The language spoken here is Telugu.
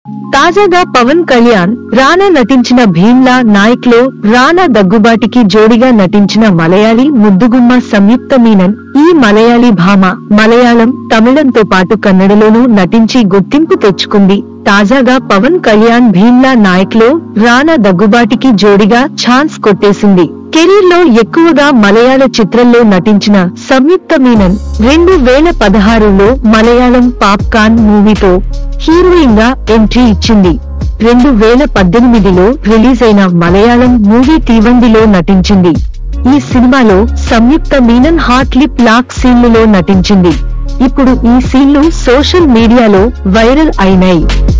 తాజాగా పవన్ కళ్యాణ్ రానా నటించిన భీమ్లా నాయక్ లో రానా దగ్గుబాటికి జోడిగా నటించిన మలయాళీ ముద్దుగుమ్మ సంయుక్త మీనన్ ఈ మలయాళీ భామ మలయాళం తమిళంతో పాటు కన్నడలోనూ నటించి గుర్తింపు తెచ్చుకుంది తాజాగా పవన్ కళ్యాణ్ భీమ్లా నాయక్ లో రానా దగ్గుబాటికి జోడిగా ఛాన్స్ కొట్టేసింది కెరీర్ లో ఎక్కువగా మలయాళ చిత్రంలో నటించిన సంయుక్త మీనన్ రెండు వేల పదహారులో మలయాళం పాప్కాన్ మూవీతో హీరోయిన్ గా ఎంట్రీ ఇచ్చింది రెండు వేల పద్దెనిమిదిలో రిలీజ్ అయిన మలయాళం మూవీ తీవండిలో నటించింది ఈ సినిమాలో Samyuktha Menon hot lip lock సీన్లలో నటించింది ఇప్పుడు ఈ సీన్లు సోషల్ మీడియాలో వైరల్ అయినాయి